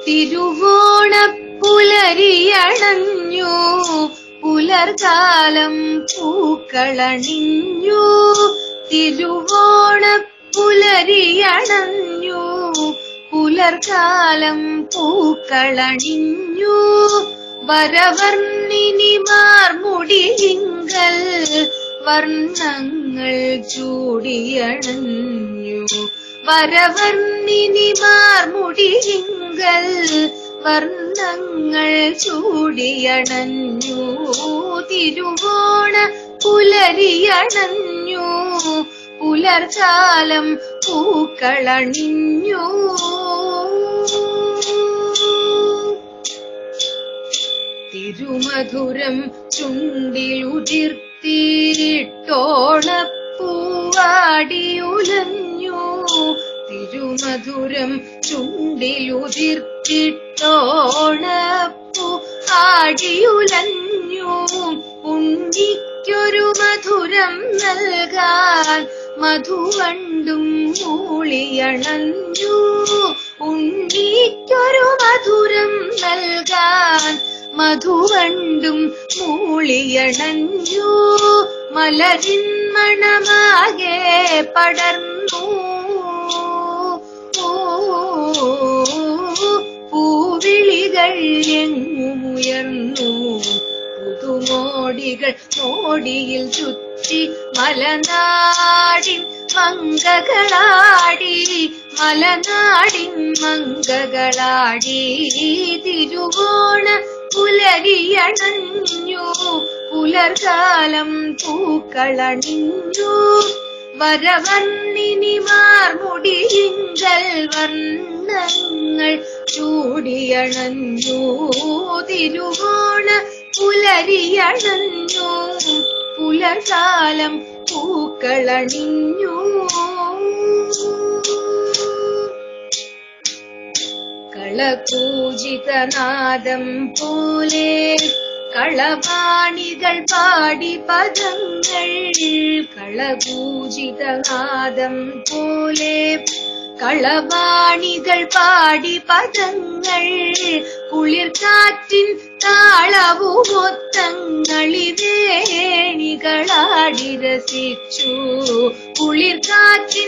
തിരുവോണ പുലരിയണഞ്ഞു പുലർകാലം പൂക്കളണിഞ്ഞു തിരുവോണ പുലരിയണഞ്ഞു പുലർകാലം പൂക്കളണിഞ്ഞു വരവർണ്ണിനി മാർമുടിയിങ്കൽ വർണ്ണങ്ങൾ ചൂടിയണഞ്ഞു വരവർണ്ണിനി മാർമുടിയിങ്കൽ വർണ്ണങ്ങൾ ചൂടിയണഞ്ഞു തിരുവോണ പുലരിയണഞ്ഞു പുലർകാലം പൂക്കളണിഞ്ഞു തിരുമധുരം ചുണ്ടിലുതിർത്തിട്ടോണപ്പൂവാടിയുലഞ്ഞു തിരുമധുരം ചുണ്ടിലുതിർത്തിട്ടോണപ്പൂ ആടിയുലഞ്ഞു ഉണ്ണിക്കൊരു മധുരം നൽകാൻ മധുവണ്ടും മൂളിയണഞ്ഞു ഉണ്ണിക്കൊരു മധുരം നൽകാൻ മധുവണ്ടും മൂളിയണഞ്ഞു മലരിൻ മണമാകെ പടർന്നു പൂവിളികൾ എങ്ങുമുയർന്നു പുതുമോടികൾ മോടിയിൽ ചുറ്റി മലനാടിൻ മങ്കകളാടി മലനാടിൻ മങ്കകളാടി തിരുവോണ പുലരിയണഞ്ഞു പുലർകാലം പൂക്കളണിഞ്ഞു വരവർണ്ണിനി മാർമുടിയിങ്കൽ വർണ്ണങ്ങൾ ചൂടിയണഞ്ഞു തിരുവോണ പുലരിയണഞ്ഞു പുലർകാലം പൂക്കളണിഞ്ഞു കളകൂജിതനാദം പോലെ കളവാണികൾ പാടി പദങ്ങൾ കളകൂജിതനാദം പോലെ കളവാണികൾ പാടി പദങ്ങൾ കുളിർക്കാറ്റിൻ താളവുമൊത്തങ്ങളിവേണികളാടി രസിച്ചു കുളിർക്കാറ്റിൻ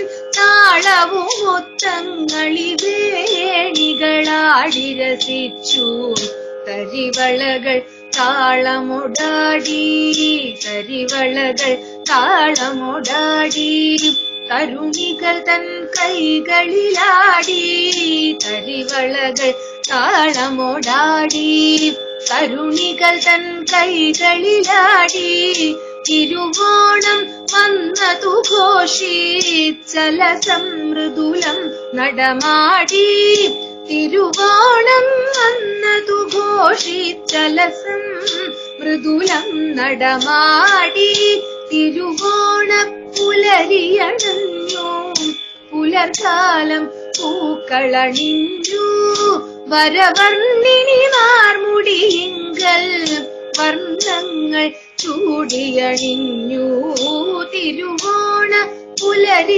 താളവുമൊത്തങ്ങളിവേണികളാടി രസിച്ചു തരിവളകൾ താളമുടാടി തരിവളകൾ താളമുടാടി തരുണികൾ തൻ കൈകളിലാടി തരിവളകൾ താളമോടാടി തരുണികൾ തൻ കൈകളിലാടി തിരുവോണം വന്നതു ഘോഷിച്ചല സമൃദുലം നടമാടി തിരുവോണം വന്നതു ഘോഷിച്ചലസം മൃദുലം നടമാടി തിരുവോണ പുലരിയണഞ്ഞു പുലർകാലം പൂക്കളണിഞ്ഞു വരവർണ്ണിനി മാർമുടിയിങ്കൽ വർണ്ണങ്ങൾ ചൂടിയണിഞ്ഞു തിരുവോണ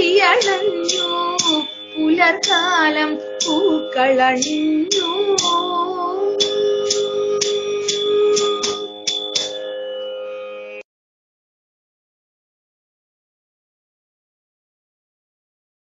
പുലരിയണഞ്ഞു പുലർകാലം പൂക്കളണിഞ്ഞു